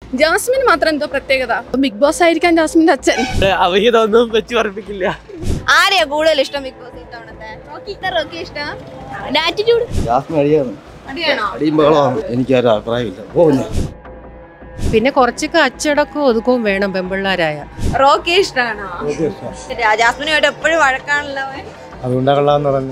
Jasmine മാത്രം എന്തോ പ്രത്യേകത ബിഗ് ബോസ് ആയിരിക്കാൻ ജാസ്മിന്റെ അച്ഛൻ അവഹിതൊന്നും വെച്ച് പറപ്പിക്കില്ല ആരെയാ കൂടുതൽ ഇഷ്ടം ബിഗ് ബോസ് ഇത്തവണത്തെ റോക്കി റോക്കി ഇഷ്ടം ആറ്റിറ്റ്യൂഡ് ജാസ്മിൻ അടിയാണ് അടിയാണോ അടിയുമ്പോളാണ് എനിക്കൊരു അഭിപ്രായമില്ല പോകുന്നു പിന്നെ കുറച്ചൊക്കെ അച്ചടക്കവും ഒതുക്കവും വേണം പെമ്പിള്ളാരായ റോക്കി ഇഷ്ടമാണോ ജാസ്മിനുമായിട്ട് എപ്പോഴും വഴക്കാണല്ലോ അവൻ. അതുകൊണ്ടാകൊള്ളാന്ന് പറഞ്ഞു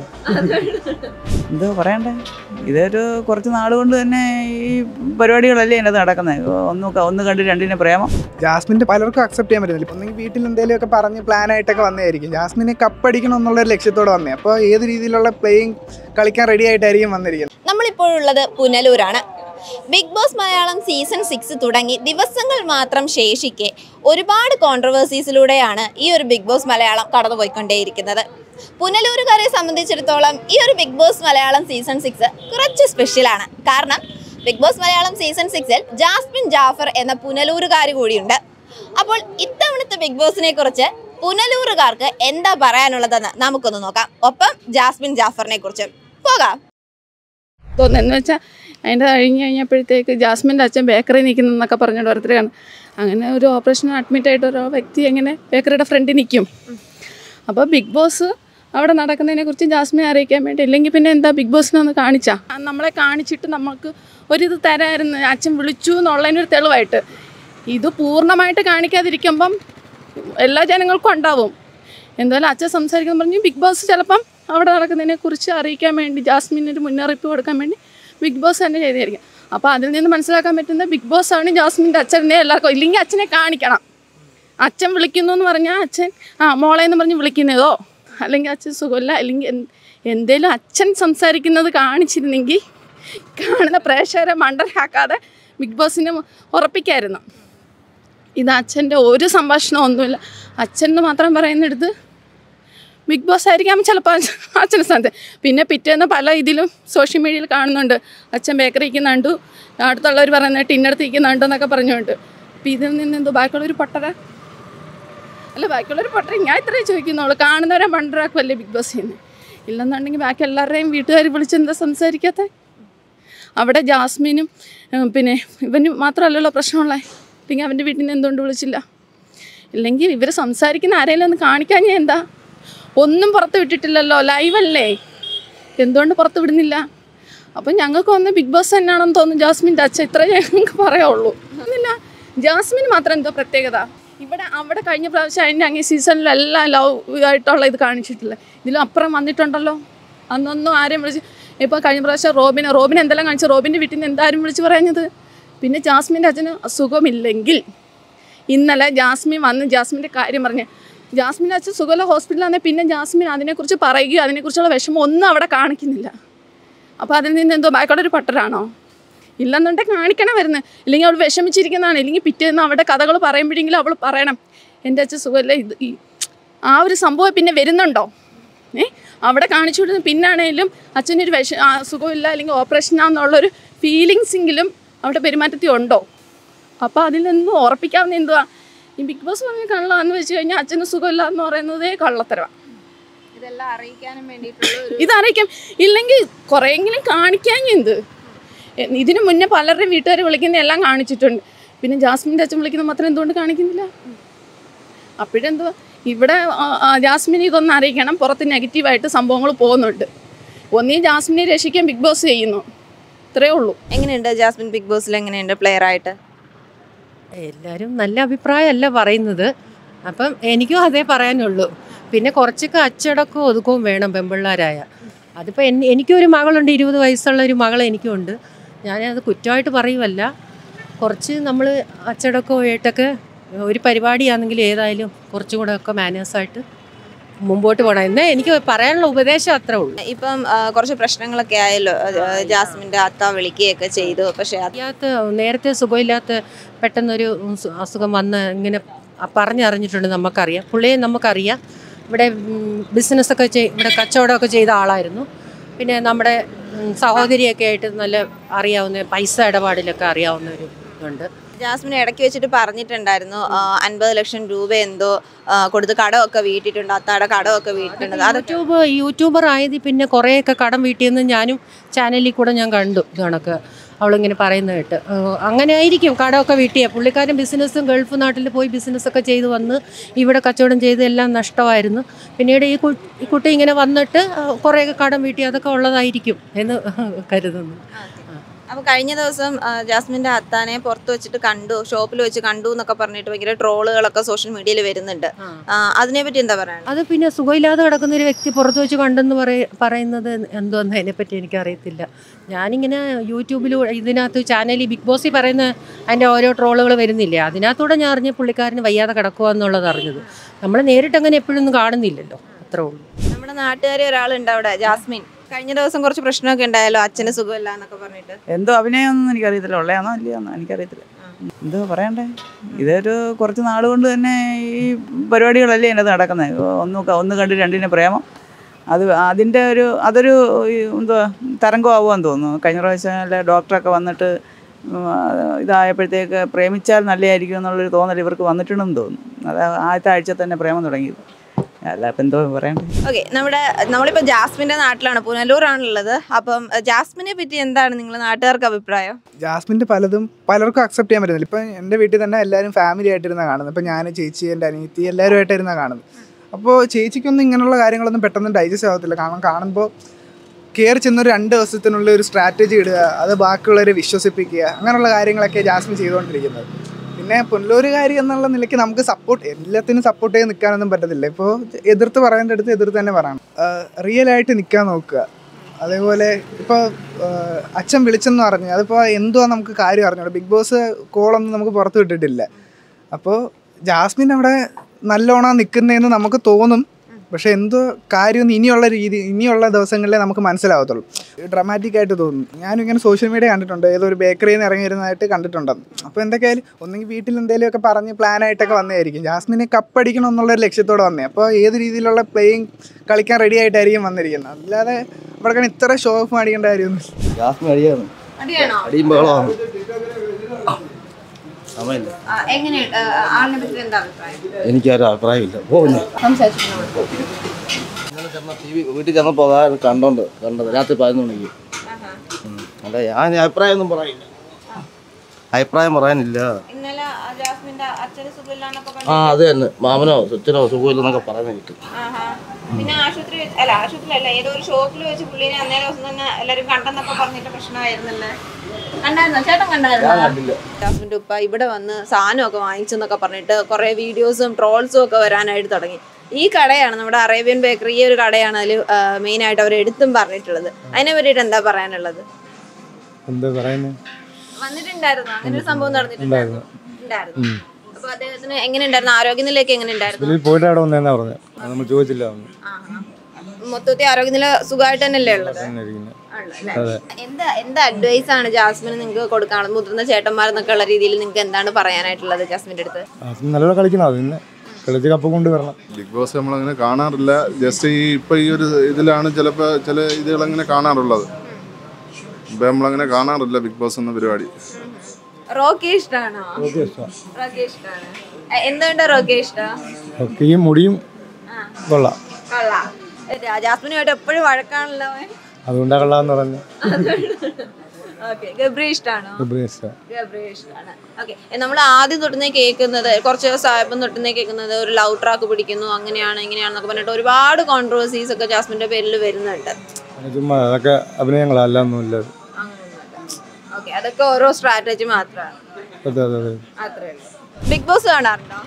എന്തോ പറയണ്ടേ ഇതൊരു കുറച്ച് നാൾ കൊണ്ട് തന്നെ ഈ പരിപാടികളല്ലേ അതിനകത്ത് നടക്കുന്നത് ഒന്ന് ക- ഒന്ന് കണ്ട് രണ്ടിനെ പ്രേമം ജാസ്മിൻ്റെ പലർക്കും അക്സെപ്റ്റ് ചെയ്യാൻ പറ്റുന്നില്ല ഇപ്പം ഒന്നെങ്കിൽ വീട്ടിൽ എന്തെങ്കിലുമൊക്കെ പറഞ്ഞ് പ്ലാൻ ആയിട്ടൊക്കെ വന്നതായിരിക്കും ജാസ്മിനെ കപ്പടിക്കണം എന്നുള്ളൊരു ലക്ഷ്യത്തോടെ വന്നേ അപ്പോൾ ഏത് രീതിയിലുള്ള പ്ലേയിങ് കളിക്കാൻ റെഡി ആയിട്ടായിരിക്കും വന്നിരിക്കുന്നത് നമ്മളിപ്പോഴുള്ളത് പുനലൂരാണ് Bigg Boss Malayalam season six തുടങ്ങി ദിവസങ്ങൾ മാത്രം ശേഷിക്കെ ഒരുപാട് കോൺട്രവേഴ്സീസിലൂടെയാണ് ഈ ഒരു ബിഗ് ബോസ് മലയാളം കടന്നുപോയിക്കൊണ്ടേയിരിക്കുന്നത് പുനലൂരുകാരെ സംബന്ധിച്ചിടത്തോളം ഈ ഒരു Bigg Boss Malayalam season six കുറച്ച് സ്പെഷ്യലാണ് കാരണം ബിഗ് ബോസ് മലയാളം സീസൺ സിക്സിൽ ജാസ്മിൻ ജാഫർ എന്ന പുനലൂരുകാർ കൂടിയുണ്ട് അപ്പോൾ ഇത്തവണത്തെ ബിഗ് ബോസിനെ കുറിച്ച് പുനലൂരുകാർക്ക് എന്താ പറയാനുള്ളതെന്ന് നമുക്കൊന്ന് നോക്കാം ഒപ്പം ജാസ്മിൻ ജാഫറിനെ കുറിച്ച് പോകാം തോന്നുന്നു വെച്ചാൽ അതിൻ്റെ കഴിഞ്ഞ് കഴിഞ്ഞപ്പോഴത്തേക്ക് ജാസ്മിൻ്റെ അച്ഛൻ ബേക്കറി നിൽക്കുന്നതെന്നൊക്കെ പറഞ്ഞുകൊണ്ട് ഓരോരുത്തരെയാണ് അങ്ങനെ ഒരു ഓപ്പറേഷൻ അഡ്മിറ്റ് ആയിട്ട് ഓരോ വ്യക്തി എങ്ങനെ ബേക്കറിയുടെ ഫ്രണ്ടിൽ നിൽക്കും അപ്പോൾ ബിഗ് ബോസ് അവിടെ നടക്കുന്നതിനെ കുറിച്ച് ജാസ്മിനെ അറിയിക്കാൻ വേണ്ടി ഇല്ലെങ്കിൽ പിന്നെ എന്താ ബിഗ് ബോസിനെ ഒന്ന് കാണിച്ചാ ആ, നമ്മളെ കാണിച്ചിട്ട് നമുക്ക് ഒരിത് തരായിരുന്നു അച്ഛൻ വിളിച്ചു എന്നുള്ളതിനൊരു തെളിവായിട്ട് ഇത് പൂർണ്ണമായിട്ട് കാണിക്കാതിരിക്കുമ്പം എല്ലാ ജനങ്ങൾക്കും ഉണ്ടാവും എന്തായാലും അച്ഛൻ സംസാരിക്കുന്നു പറഞ്ഞു ബിഗ് ബോസ് ചിലപ്പം അവിടെ നടക്കുന്നതിനെ കുറിച്ച് അറിയിക്കാൻ വേണ്ടി ജാസ്മിന് ഒരു മുന്നറിയിപ്പ് കൊടുക്കാൻ വേണ്ടി ബിഗ് ബോസ് തന്നെ ചെയ്തായിരിക്കും അപ്പോൾ അതിൽ നിന്ന് മനസ്സിലാക്കാൻ പറ്റുന്ന ബിഗ് ബോസ് ആണ് ജാസ്മിൻ്റെ അച്ഛനെ എല്ലാവർക്കും ഇല്ലെങ്കിൽ അച്ഛനെ കാണിക്കണം അച്ഛൻ വിളിക്കുന്നു എന്ന് പറഞ്ഞാൽ അച്ഛൻ ആ മോളെ എന്ന് പറഞ്ഞ് വിളിക്കുന്നതോ അല്ലെങ്കിൽ അച്ഛൻ സുഖമില്ല അല്ലെങ്കിൽ എന്ത് എന്തേലും അച്ഛൻ സംസാരിക്കുന്നത് കാണിച്ചിരുന്നെങ്കിൽ കാണുന്ന പ്രേക്ഷകരെ മണ്ടരാക്കാതെ ബിഗ് ബോസിനെ ഉറപ്പിക്കായിരുന്നു ഇത് അച്ഛൻ്റെ ഒരു സംഭാഷണം ഒന്നുമില്ല അച്ഛൻ എന്ന് മാത്രം പറയുന്നിടത്ത് ബിഗ് ബോസ് ആയിരിക്കാം ചിലപ്പോൾ അച്ഛൻ്റെ സ്ഥാനത്ത് പിന്നെ പിറ്റേന്ന് പല ഇതിലും സോഷ്യൽ മീഡിയയിൽ കാണുന്നുണ്ട് അച്ഛൻ ബേക്കറി ഇരിക്കുന്നുണ്ട് അടുത്തുള്ളവർ പറയുന്നത് ടിന്നടുത്ത് ഇരിക്കുന്നുണ്ട് എന്നൊക്കെ പറഞ്ഞുകൊണ്ട് അപ്പം ഇതിൽ നിന്ന് എന്തോ ബാക്കിയുള്ളൊരു പൊട്ടര അല്ല ബാക്കിയുള്ളൊരു പൊട്ടര ഞാൻ ഇത്രേ ചോദിക്കുന്നുള്ളൂ കാണുന്നവരെ മണ്ടരാക്കുമല്ലേ ബിഗ് ബോസ് ചെയ്യുന്നത് ഇല്ലെന്നുണ്ടെങ്കിൽ ബാക്കി എല്ലാവരുടെയും വീട്ടുകാർ വിളിച്ച് എന്താ സംസാരിക്കാത്ത അവിടെ ജാസ്മിനും ഉം, പിന്നെ ഇവന് മാത്രമല്ലല്ലോ പ്രശ്നമുള്ളത് പിന്നെ അവൻ്റെ വീട്ടിൽ നിന്ന് എന്തുകൊണ്ട് വിളിച്ചില്ല ഇല്ലെങ്കിൽ ഇവർ സംസാരിക്കുന്ന ആരെങ്കിലും ഒന്ന് കാണിക്കാൻ ഞാൻ എന്താ ഒന്നും പുറത്ത് വിട്ടിട്ടില്ലല്ലോ ലൈവല്ലേ എന്തുകൊണ്ട് പുറത്ത് വിടുന്നില്ല അപ്പം ഞങ്ങൾക്ക് വന്ന് ബിഗ് ബോസ് തന്നെയാണെന്ന് തോന്നുന്നു ജാസ്മിൻ്റെ അച്ഛൻ ഇത്രേ ഞങ്ങൾക്ക് പറയുള്ളൂ ഒന്നുമില്ല ജാസ്മിൻ മാത്രം എന്തോ പ്രത്യേകത ഇവിടെ അവിടെ കഴിഞ്ഞ പ്രാവശ്യം അതിൻ്റെ അങ്ങേ സീസണിലെല്ലാം ലവ് ആയിട്ടുള്ള ഇത് കാണിച്ചിട്ടില്ല ഇതിലും അപ്പുറം വന്നിട്ടുണ്ടല്ലോ അന്നൊന്നും ആരെയും വിളിച്ച് ഇപ്പോൾ കഴിഞ്ഞ പ്രാവശ്യം റോബിനെ റോബിൻ എന്തെല്ലാം കാണിച്ചു റോബിൻ്റെ വീട്ടിൽ നിന്ന് എന്താരും വിളിച്ച് പറഞ്ഞത് പിന്നെ ജാസ്മിൻ്റെ അച്ഛന് അസുഖമില്ലെങ്കിൽ ഇന്നലെ ജാസ്മിൻ വന്ന് ജാസ്മിൻ്റെ കാര്യം പറഞ്ഞ് ജാസ്മിൻ്റെ അച്ഛൻ സുഖല ഹോസ്പിറ്റലാണെങ്കിൽ പിന്നെ ജാസ്മിൻ അതിനെക്കുറിച്ച് പറയുകയോ അതിനെക്കുറിച്ചുള്ള വിഷമം ഒന്നും അവിടെ കാണിക്കുന്നില്ല അപ്പോൾ അതിൽ നിന്ന് എന്തോ ബാക്കോടെ ഒരു പട്ടരാണോ ഇല്ലെന്നുണ്ടെങ്കിൽ കാണിക്കണം വരുന്നത് ഇല്ലെങ്കിൽ അവൾ വിഷമിച്ചിരിക്കുന്നതാണ് ഇല്ലെങ്കിൽ പിറ്റേന്ന് അവിടെ കഥകൾ പറയുമ്പോഴെങ്കിലും അവൾ പറയണം എൻ്റെ അച്ഛൻ സുഖമല്ല ഇത് ഈ ആ ഒരു സംഭവം പിന്നെ വരുന്നുണ്ടോ ഏ അവിടെ കാണിച്ചു വിടുന്ന പിന്നാണേലും അച്ഛനൊരു വിഷ ആ, സുഖമില്ല അല്ലെങ്കിൽ ഓപ്പറേഷനാണെന്നുള്ളൊരു ഫീലിങ്സെങ്കിലും അവിടെ പെരുമാറ്റത്തിൽ ഉണ്ടോ അപ്പോൾ അതിൽ നിന്ന് ഉറപ്പിക്കാവുന്ന എന്തുവാ ഈ ബിഗ് ബോസ് പറഞ്ഞ കള്ളാന്ന് വെച്ച് കഴിഞ്ഞാൽ അച്ഛന് സുഖമില്ല എന്ന് പറയുന്നതേ കള്ളത്തരവാ ഇതെല്ലാം അറിയിക്കാനും വേണ്ടിയിട്ടുള്ള ഒരു ഇതറിയിക്കാം ഇല്ലെങ്കിൽ കുറേയെങ്കിലും കാണിക്കാൻ എന്ത് എ- ഇതിനു മുന്നേ പലരുടെയും വീട്ടുകാർ വിളിക്കുന്ന എല്ലാം കാണിച്ചിട്ടുണ്ട് പിന്നെ ജാസ്മിൻ്റെ അച്ഛൻ വിളിക്കുന്ന മാത്രം എന്തുകൊണ്ട് കാണിക്കുന്നില്ല അപ്പോഴെന്തുവാ ഇവിടെ ആ, ആ, ജാസ്മിനെ ഇതൊന്നും അറിയിക്കണം പുറത്ത് നെഗറ്റീവായിട്ട് സംഭവങ്ങൾ പോകുന്നുണ്ട് ഒന്നീ ജാസ്മിനെ രക്ഷിക്കാൻ ബിഗ് ബോസ് ചെയ്യുന്നു ഇത്രയേ ഉള്ളൂ എങ്ങനെയുണ്ട് ജാസ്മിൻ ബിഗ് ബോസിൽ എങ്ങനെയുണ്ട് പ്ലെയർ ആയിട്ട് എല്ലാവരും നല്ല അഭിപ്രായമല്ല പറയുന്നത് അപ്പം എനിക്കും അതേ പറയാനുള്ളൂ പിന്നെ കുറച്ചൊക്കെ അച്ചടക്കവും ഒതുക്കവും വേണം പെമ്പിള്ളാരായ അതിപ്പോൾ എൻ എനിക്കൊരു മകളുണ്ട് ഇരുപത് വയസ്സുള്ള ഒരു മകൾ എനിക്കുണ്ട് ഞാനത് കുറ്റമായിട്ട് പറയുമല്ല കുറച്ച് നമ്മൾ അച്ചടക്കമായിട്ടൊക്കെ ഒരു പരിപാടിയാണെങ്കിൽ ഏതായാലും കുറച്ചും കൂടെ ഒക്കെ മാനേഴ്സായിട്ട് മുമ്പോട്ട് പോകണം എന്നേ എനിക്ക് പറയാനുള്ള ഉപദേശം അത്രേ ഉള്ളൂ ഇപ്പം ആ, കുറച്ച് പ്രശ്നങ്ങളൊക്കെ ആയല്ലോ അത്, ആ, ജാസ്മിന്റെ അത്ത വിളിക്കുകയൊക്കെ ചെയ്തു പക്ഷെ അത് അറിയാത്ത നേരത്തെ സുഖമില്ലാത്ത പെട്ടെന്നൊരു സു- അസുഖം വന്ന് ഇങ്ങനെ പറഞ്ഞറിഞ്ഞിട്ടുണ്ട് നമുക്കറിയാം പുള്ളിയെ നമുക്കറിയാം ഇവിടെ ബിസിനസ്സൊക്കെ ചെയ് ഇവിടെ കച്ചവടമൊക്കെ ചെയ്ത ആളായിരുന്നു പിന്നെ നമ്മുടെ ഉം, സഹോദരിയൊക്കെ ആയിട്ട് നല്ല അറിയാവുന്ന പൈസ ഇടപാടിലൊക്കെ അറിയാവുന്ന ഒരു ഇതുണ്ട് ജാസ്മിൻ ഇടയ്ക്ക് വെച്ചിട്ട് പറഞ്ഞിട്ടുണ്ടായിരുന്നു ആ, അൻപത് ലക്ഷം രൂപ എന്തോ ആ, കൊടുത്ത് കടമൊക്കെ വീട്ടിട്ടുണ്ട് അത്താടെ കടമൊക്കെ വീട്ടിട്ടുണ്ട് അത് യൂട്യൂബ് യൂട്യൂബർ ആയത് പിന്നെ കുറേയൊക്കെ കടം വീട്ടിയെന്ന് ഞാനും ചാനലിൽ കൂടെ ഞാൻ കണ്ടു ഇത് കണക്ക് അവളിങ്ങനെ പറയുന്ന കേട്ട് ഏഹ് അങ്ങനെ ആയിരിക്കും കടമൊക്കെ വീട്ടിയ പുള്ളിക്കാരൻ ബിസിനസ്സും ഗൾഫ് നാട്ടിൽ പോയി ബിസിനസ്സൊക്കെ ചെയ്ത് വന്ന് ഇവിടെ കച്ചവടം ചെയ്ത് എല്ലാം നഷ്ടമായിരുന്നു പിന്നീട് ഈ കു- ഈ കുട്ടി ഇങ്ങനെ വന്നിട്ട് കുറേയൊക്കെ കടം വീട്ടി അതൊക്കെ ഉള്ളതായിരിക്കും എന്ന് കരുതുന്നു അപ്പൊ കഴിഞ്ഞ ദിവസം ആ, ജാസ്മിന്റെ അത്താനെ പുറത്ത് വെച്ചിട്ട് കണ്ടു ഷോപ്പിൽ വെച്ച് കണ്ടു എന്നൊക്കെ പറഞ്ഞിട്ട് ഭയങ്കര ട്രോളുകളൊക്കെ സോഷ്യൽ മീഡിയയിൽ വരുന്നുണ്ട് ആ, അതിനെപ്പറ്റി എന്താ പറയാനുള്ളത് അത് പിന്നെ സുഖമില്ലാതെ കിടക്കുന്ന ഒരു വ്യക്തി പുറത്ത് വെച്ച് കണ്ടെന്ന് പറയ പറയുന്നത് എന്തോന്ന് അതിനെപ്പറ്റി എനിക്കറിയത്തില്ല ഞാനിങ്ങനെ യൂട്യൂബിലൂടെ ഇതിനകത്ത് ചാനലിൽ ബിഗ് ബോസിൽ പറയുന്ന അതിൻ്റെ ഓരോ ട്രോളുകൾ വരുന്നില്ലേ അതിനകത്തൂടെ ഞാൻ അറിഞ്ഞ പുള്ളിക്കാരന് വയ്യാതെ കിടക്കുക എന്നുള്ളത് അറിഞ്ഞത് നമ്മൾ നേരിട്ട് അങ്ങനെ എപ്പോഴൊന്നും കാണുന്നില്ലല്ലോ അത്രേ ഉള്ളൂ നമ്മുടെ നാട്ടുകാരി ഒരാളുണ്ട് അവിടെ ജാസ്മിൻ കഴിഞ്ഞ ദിവസം കുറച്ച് പ്രശ്നമൊക്കെ ഉണ്ടായല്ലോ അച്ഛന് സുഖമില്ല എന്നൊക്കെ പറഞ്ഞിട്ട് എന്തോ അഭിനയമൊന്നും എനിക്കറിയത്തില്ല ഉള്ളയാണോ ഇല്ലയാണോ എനിക്കറിയത്തില്ല എന്തോ പറയണ്ടേ ഇതൊരു കുറച്ച് നാൾ കൊണ്ട് തന്നെ ഈ പരിപാടികളല്ലേ അതിനകത്ത് നടക്കുന്നത് ഒന്ന് ക- ഒന്ന് കണ്ട് രണ്ടിന് പ്രേമം അത് അതിൻ്റെ ഒരു അതൊരു ഈ എന്തുവാ തരംഗമാവുമെന്ന് തോന്നുന്നു കഴിഞ്ഞ പ്രാവശ്യം അല്ല ഡോക്ടറൊക്കെ വന്നിട്ട് ഉം, ആ, ഇതായപ്പോഴത്തേക്ക് പ്രേമിച്ചാൽ നല്ലതായിരിക്കും എന്നുള്ളൊരു തോന്നൽ ഇവർക്ക് വന്നിട്ടുണ്ടെന്ന് തോന്നുന്നു അത് ആദ്യത്തെ ആഴ്ച തന്നെ പ്രേമം തുടങ്ങിയത് അല്ല ഇപ്പം എന്തോ പറയണ്ടേ ഓക്കെ നമ്മുടെ നമ്മളിപ്പോ ജാസ്മിന്റെ നാട്ടിലാണ് പുനലൂരാണുള്ളത് അപ്പം അഹ് ജാസ്മിനെ പറ്റി എന്താണ് നിങ്ങൾ നാട്ടുകാർക്ക് അഭിപ്രായം ജാസ്മിൻ്റെ പലതും പലർക്കും അക്സെപ്റ്റ് ചെയ്യാൻ പറ്റുന്നില്ല ഇപ്പം എൻ്റെ വീട്ടിൽ തന്നെ എല്ലാവരും ഫാമിലി ആയിട്ടിരുന്ന കാണുന്നത് ഇപ്പം ഞാൻ ചേച്ചി എൻ്റെ അനിയത്തി എല്ലാവരും ആയിട്ടിരുന്ന കാണുന്നത് അപ്പോൾ ചേച്ചിക്കൊന്നും ഇങ്ങനെയുള്ള കാര്യങ്ങളൊന്നും പെട്ടെന്ന് ഡൈജസ്റ്റ് ആവത്തില്ല കാരണം കാണുമ്പോൾ കയറി ചെന്നൊരു രണ്ട് ദിവസത്തിനുള്ളിൽ ഒരു സ്ട്രാറ്റജി ഇടുക അത് ബാക്കിയുള്ളവരെ വിശ്വസിപ്പിക്കുക അങ്ങനെയുള്ള കാര്യങ്ങളൊക്കെ ജാസ്മിൻ ചെയ്തുകൊണ്ടിരിക്കുന്നത് പിന്നെ പുനലൂരുകാരി എന്നുള്ള നിലയ്ക്ക് നമുക്ക് സപ്പോർട്ട് എല്ലാത്തിനും സപ്പോർട്ട് ചെയ്ത് നിൽക്കാനൊന്നും പറ്റത്തില്ല ഇപ്പോൾ എതിർത്ത് പറയേണ്ട അടുത്ത് എതിർത്ത് തന്നെ പറയണം റിയൽ ആയിട്ട് നിൽക്കാൻ നോക്കുക അതേപോലെ ഇപ്പോൾ അച്ഛൻ വിളിച്ചെന്ന് പറഞ്ഞു അതിപ്പോൾ എന്തുവാ നമുക്ക് കാര്യം അറിഞ്ഞോളൂ ബിഗ് ബോസ് കോളൊന്നും നമുക്ക് പുറത്ത് വിട്ടിട്ടില്ല അപ്പോൾ ജാസ്മിൻ അവിടെ നല്ലോണം നിൽക്കുന്നതെന്ന് നമുക്ക് തോന്നും പക്ഷെ എന്തോ കാര്യം ഇനിയുള്ള രീതി ഇനിയുള്ള ദിവസങ്ങളിലേ നമുക്ക് മനസ്സിലാവത്തുള്ളൂ ഡ്രമാറ്റിക് ആയിട്ട് തോന്നും ഞാനും ഇങ്ങനെ സോഷ്യൽ മീഡിയ കണ്ടിട്ടുണ്ട് ഏതോ ഒരു ബേക്കറിയിൽ നിന്ന് ഇറങ്ങി വരുന്നതായിട്ട് കണ്ടിട്ടുണ്ടെന്ന് അപ്പോൾ എന്തൊക്കെയായാലും ഒന്നെങ്കിൽ വീട്ടിൽ എന്തെങ്കിലുമൊക്കെ പറഞ്ഞ് പ്ലാനായിട്ടൊക്കെ വന്നതായിരിക്കും ജാസ്മിനെ കപ്പടിക്കണം എന്നുള്ളൊരു ലക്ഷ്യത്തോടെ വന്നേ അപ്പോൾ ഏത് രീതിയിലുള്ള പ്ലേയിങ് കളിക്കാൻ റെഡി ആയിട്ടായിരിക്കും വന്നിരിക്കുന്നത് അല്ലാതെ ഇവിടെ ഇത്ര ഷോ ഓഫ് കാണിക്കേണ്ട കാര്യമൊന്നും ജാസ്മിൻ അടിയാണ് അടിയാണോ അടിയും ബഹളമാണ് സമയമില്ല എങ്ങനെയുണ്ട് ആളിനെ പറ്റി എന്താ അഭിപ്രായം എനിക്കൊരു അഭിപ്രായമില്ല പോകുന്നു ഇന്നലെ ചെന്ന ടി വി വീട്ടിൽ ചെന്നപ്പോൾ അതാ കണ്ടോണ്ട് കണ്ടത് രാത്രി പതിനൊന്ന് മണിക്ക് ഉം. അല്ല ഞാൻ അഭിപ്രായമൊന്നും പറയില്ല അഭിപ്രായം പറയാനില്ല ഇന്നലെ ആ ജാസ്മിന്റെ അച്ഛന് സുഖമില്ലാന്നൊക്കെ ആ അത് തന്നെ മാമനോ സ്വച്ചനോ സുഖമില്ലെന്നൊക്കെ പറയുന്നത് കിട്ടും ആഹാ. പിന്നെ ആശുപത്രി വെച്ച് അല്ല ആശുപത്രിയിലല്ല ഏതോ ഒരു ഷോപ്പിൽ വെച്ച് പുള്ളിനെ അന്നേ ദിവസം തന്നെ എല്ലാരും കണ്ടെന്നൊക്കെ പറഞ്ഞിട്ട് പ്രശ്നമായിരുന്നല്ലേ കണ്ടായിരുന്നോ ചേട്ടൻ കണ്ടായിരുന്നോ ജാസ്മിന്റെ ഉപ്പ ഇവിടെ വന്ന് സാധനമൊക്കെ വാങ്ങിച്ചെന്നൊക്കെ പറഞ്ഞിട്ട് കുറെ വീഡിയോസും ട്രോൾസും ഒക്കെ വരാനായിട്ട് തുടങ്ങി ഈ കടയാണ് നമ്മുടെ അറേബ്യൻ ബേക്കറി ഈ ഒരു കടയാണ് അതിൽ മെയിൻ ആയിട്ട് അവർ എടുത്തും പറഞ്ഞിട്ടുള്ളത് അതിനെ പറ്റിയിട്ട് എന്താ പറയാനുള്ളത് എന്താ പറയുന്നത് വന്നിട്ടുണ്ടായിരുന്നു അങ്ങനെ ഒരു സംഭവം നടന്നിട്ടുണ്ടായിരുന്നു ഉണ്ടായിരുന്നു അപ്പൊ അദ്ദേഹത്തിന് എങ്ങനെ ഉണ്ടായിരുന്നു ആരോഗ്യനിലയൊക്കെ എങ്ങനെ ഉണ്ടായിരുന്നു പോയിട്ട് അവിടെ വന്നേന്നാ പറഞ്ഞത് നമ്മൾ ചോദിച്ചില്ല ഒന്നും ആഹാ. മൊത്തത്തിൽ ആരോഗ്യനില സുഖമായിട്ട് തന്നെയല്ലേ ഉള്ളത് ഉള്ളതല്ലേ? എന്താ എന്താ അഡ്വൈസ് ആണ് ജാസ്മിന് നിങ്ങൾക്ക് കൊടുക്കാനുള്ളത് മുതിർന്ന ചേട്ടന്മാരെന്നൊക്കെ ഉള്ള രീതിയിൽ നിങ്ങൾക്ക് എന്താണ് പറയാനായിട്ടുള്ളത് ജാസ്മിന്റെ അടുത്ത് നല്ലോണം കളിക്കണം അത് പിന്നെ കളിച്ച് കപ്പ് കൊണ്ടുവരണം ബിഗ് ബോസ് നമ്മളങ്ങനെ കാണാറില്ല ജസ്റ്റ് ഈ ഇപ്പം ഈ ഒരു ഇതിലാണ് ചിലപ്പോൾ ചില ഇതുകളങ്ങനെ കാണാറുള്ളത് ഇപ്പം നമ്മളങ്ങനെ കാണാറില്ല ബിഗ് ബോസ് എന്ന പരിപാടി റോക്കി ഇഷ്ടമാണോ റോക്കി ഇഷ്ടമാണ് എ- എന്തുകൊണ്ടാ റോക്കി ഇഷ്ടം ഒക്കെ ഈ മുടിയും കൊള്ളാം കൊള്ളാം രാ- ജാസ്മിനുമായിട്ട് എപ്പോഴും വഴക്കാണല്ലോ അതുകൊണ്ടാ കൊള്ളാന്ന് പറഞ്ഞു ഓക്കെ ഗബ്രി ഇഷ്ടമാണോ ഇഷ്ടം ഗബ്രി ഇഷ്ടമാണ് ഓക്കെ നമ്മൾ ആദ്യം തൊട്ടുന്നേ കേൾക്കുന്നത് കുറച്ച് ദിവസമായപ്പം തൊട്ടുന്നേ കേൾക്കുന്നത് ഒരു ലവ് ട്രാക്ക് പിടിക്കുന്നു അങ്ങനെയാണ് ഇങ്ങനെയാണെന്നൊക്കെ പറഞ്ഞിട്ട് ഒരുപാട് കോൺട്രവേഴ്സീസ് ഒക്കെ ജാസ്മിന്റെ പേരിൽ വരുന്നുണ്ട് ചുമ്മാ അതൊക്കെ അഭിനയങ്ങളാ അല്ലാന്നൊന്നുമില്ല ഓക്കെ അതൊക്കെ ഓരോ സ്ട്രാറ്റജി മാത്രമാണ് അതെ അതെ അതെ അത്രേ ഉള്ളൂ ബിഗ് ബോസ് കാണാറുണ്ടോ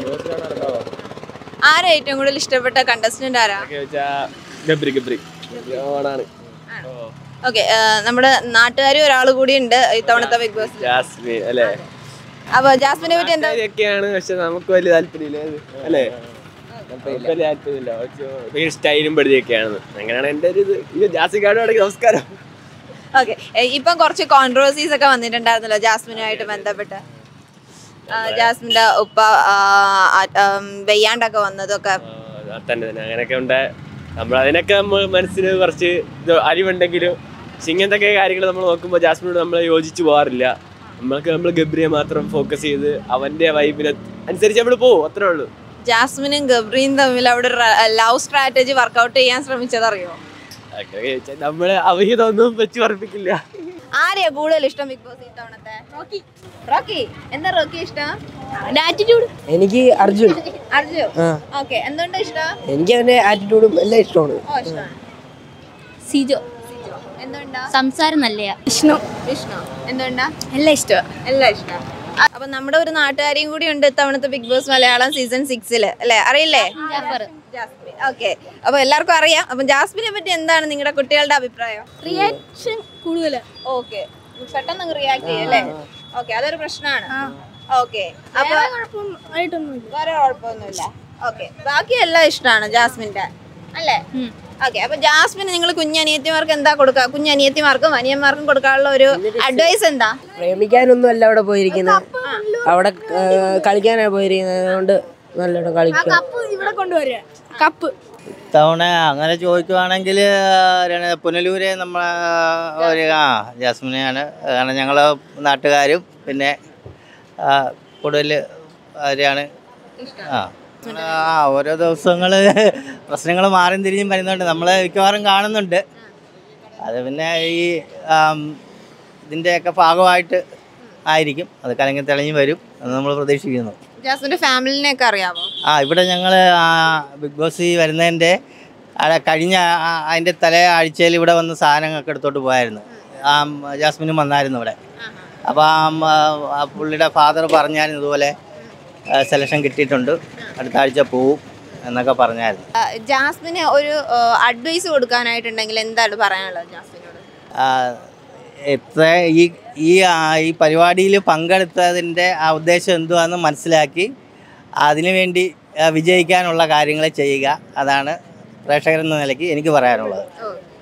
ആരാ ഏറ്റവും കൂടുതൽ ഇഷ്ടപ്പെട്ട കണ്ടസ്റ്റന്റ് ആരാ ഗബ്രി ഗബ്രി ഓണാണ് ഓക്കെ നമ്മുടെ നാട്ടുകാരി ഒരാൾ കൂടി ഉണ്ട് ഇത്തവണത്തെ ബിഗ് ബോസ് ജാസ്മിൻ അല്ലേ അപ്പൊ ജാസ്മിനെ പറ്റി എന്താ ഒക്കെയാണ് പക്ഷെ നമുക്ക് വലിയ താല്പര്യമില്ല ഇത്. അല്ലേ നമുക്ക് വലിയ താല്പര്യമില്ല ഭയങ്കര സ്റ്റൈലും പെടുതിയൊക്കെയാണ് അങ്ങനെയാണ് എൻ്റെ ഒരു ഇത് ഇത് ജാസിക്കാട് അടക്കി നമസ്കാരം ഓക്കെ ഇപ്പം കുറച്ച് കോൺട്രവേഴ്സീസ് ഒക്കെ വന്നിട്ടുണ്ടായിരുന്നല്ലോ ജാസ്മിനുമായിട്ട് ബന്ധപ്പെട്ട് ആ, ജാസ്മിന്റെ ഉപ്പ ആ, ആ, ഉം, വെയ്യാണ്ടൊക്കെ വന്നതൊക്കെ ആ, തന്നെ തന്നെ അങ്ങനെയൊക്കെ ഉണ്ട് നമ്മൾ അതിനൊക്കെ നമ്മൾ മനസ്സിന് കുറച്ച് ഇത് അരിവുണ്ടെങ്കിലും പക്ഷെ ഇങ്ങനത്തെ കാര്യങ്ങൾ നമ്മൾ നോക്കുമ്പോൾ ജാസ്മിനോട് നമ്മൾ യോജിച്ച് പോകാറില്ല നമ്മൾക്ക് നമ്മൾ ഗബ്രിയെ മാത്രം ഫോക്കസ് ചെയ്ത് അവൻ്റെ വൈബിന് അനുസരിച്ച് നമ്മൾ പോകും അത്രേ ഉള്ളൂ ജാസ്മിനും ഗബ്രിയും തമ്മിൽ അവിടെ ലവ് സ്ട്രാറ്റജി വർക്കൗട്ട് ചെയ്യാൻ ശ്രമിച്ചതറിയോ അങ്ങനെ ചോദിച്ചാൽ നമ്മൾ അവഹിതമൊന്നും വെച്ച് പറപ്പിക്കില്ല ആരെയാ കൂടുതൽ ഇഷ്ടം ബിഗ് ബോസ് ഇത്തവണത്തെ റോക്കി റോക്കി എന്താ റോക്കി ഇഷ്ടം ആറ്റിറ്റ്യൂഡ് എനിക്ക് അർജുൻ അർജു ആ. ഓക്കെ എന്തുകൊണ്ടാ ഇഷ്ടം എനിക്ക് അവന്റെ ആറ്റിറ്റ്യൂഡും എല്ലാം ഇഷ്ടമാണ് ഓ ഇഷ്ടമാണ് സിജോ സിജോ എന്തുകൊണ്ടാ സംസാരം നല്ലയാ വിഷ്ണു വിഷ്ണു എന്തുകൊണ്ടാ എല്ലാം ഇഷ്ടമാണ് എല്ലാം ഇഷ്ടം അപ്പൊ നമ്മുടെ ഒരു നാട്ടുകാരിയും കൂടി ഉണ്ട് ഇത്തവണത്തെ ബിഗ് ബോസ് മലയാളം സീസൺ സിക്സില് അല്ലെ അറിയില്ലേ ജാഫർ ജാസ്മിൻ ഓക്കെ അപ്പൊ എല്ലാവർക്കും അറിയാം അപ്പൊ ജാസ്മിനെ പറ്റി എന്താണ് നിങ്ങളുടെ കുട്ടികളുടെ അഭിപ്രായം റിയാക്ഷൻ കൂടുതലാ ഓക്കെ പെട്ടെന്ന് റിയാക്ട് ചെയ്യും അല്ലേ ഓക്കെ അതൊരു പ്രശ്നമാണ് ഓക്കെ അപ്പൊ ആയിട്ടൊന്നുമില്ല വേറെ കുഴപ്പമൊന്നുമില്ല ഓക്കെ ബാക്കി എല്ലാം ഇഷ്ടമാണ് ജാസ്മിന്റെ അല്ലേ ഓക്കെ അപ്പൊ ജാസ്മിന് നിങ്ങൾ കുഞ്ഞനിയത്തിമാർക്ക് എന്താ കൊടുക്കുക കുഞ്ഞനിയത്തിമാർക്കും അനിയന്മാർക്കും കൊടുക്കാനുള്ള ഒരു അഡ്വൈസ് എന്താ പ്രേമിക്കാനൊന്നും അല്ല അവിടെ പോയിരിക്കുന്നത് അവിടെ ആ, കളിക്കാനാണ് പോയിരിക്കുന്നത് അതുകൊണ്ട് നല്ലോണം കളിക്കുക ഇവിടെ കൊണ്ടുവരിക കപ്പ് ഇത്തവണ അങ്ങനെ ചോദിക്കുവാണെങ്കിൽ പുനലൂരെ നമ്മളെ ഒരു ആ ജാസ്മിനെയാണ് കാരണം ഞങ്ങൾ നാട്ടുകാരും പിന്നെ ആ, കൂടുതൽ അവരെയാണ് ആ ആ ഓരോ ദിവസങ്ങൾ പ്രശ്നങ്ങൾ മാറിയും തിരിഞ്ഞും വരുന്നുണ്ട് നമ്മൾ മിക്കവാറും കാണുന്നുണ്ട് അത് പിന്നെ ഈ ആം, ഇതിൻ്റെയൊക്കെ ഭാഗമായിട്ട് ആയിരിക്കും അത് കലങ്ങി തെളിഞ്ഞ് വരും എന്ന് നമ്മൾ പ്രതീക്ഷിക്കുന്നു ജാസ്മിന്റെ ഫാമിലിനെ ഒക്കെ അറിയാമോ ആ ഇവിടെ ഞങ്ങൾ ബിഗ് ബോസ് വരുന്നതിൻ്റെ അവിടെ കഴിഞ്ഞ ആ- അതിൻ്റെ തലേ ആഴ്ചയിൽ ഇവിടെ വന്ന് സാധനങ്ങളൊക്കെ എടുത്തോട്ട് പോയായിരുന്നു ആ മ, ജാസ്മിനും വന്നായിരുന്നു ഇവിടെ അപ്പോൾ ആ മ, ആ പുള്ളിയുടെ ഫാദർ പറഞ്ഞായിരുന്നു ഇതുപോലെ സെലക്ഷൻ കിട്ടിയിട്ടുണ്ട് അടുത്ത ആഴ്ച പോവും എന്നൊക്കെ പറഞ്ഞായിരുന്നു ആ, ജാസ്മിന് ഒരു അഡ്വൈസ് കൊടുക്കാനായിട്ടുണ്ടെങ്കിൽ എന്താണ് പറയാനുള്ളത് ജാസ്മിനോട് ആ, എത്ര ഈ ഈ ആ, ഈ പരിപാടിയിൽ പങ്കെടുത്തതിൻ്റെ ആ ഉദ്ദേശം എന്തുവാണെന്ന് മനസ്സിലാക്കി അതിനുവേണ്ടി ആ, വിജയിക്കാനുള്ള കാര്യങ്ങൾ ചെയ്യുക അതാണ് പ്രേക്ഷകരെന്ന നിലയ്ക്ക് എനിക്ക് പറയാനുള്ളത്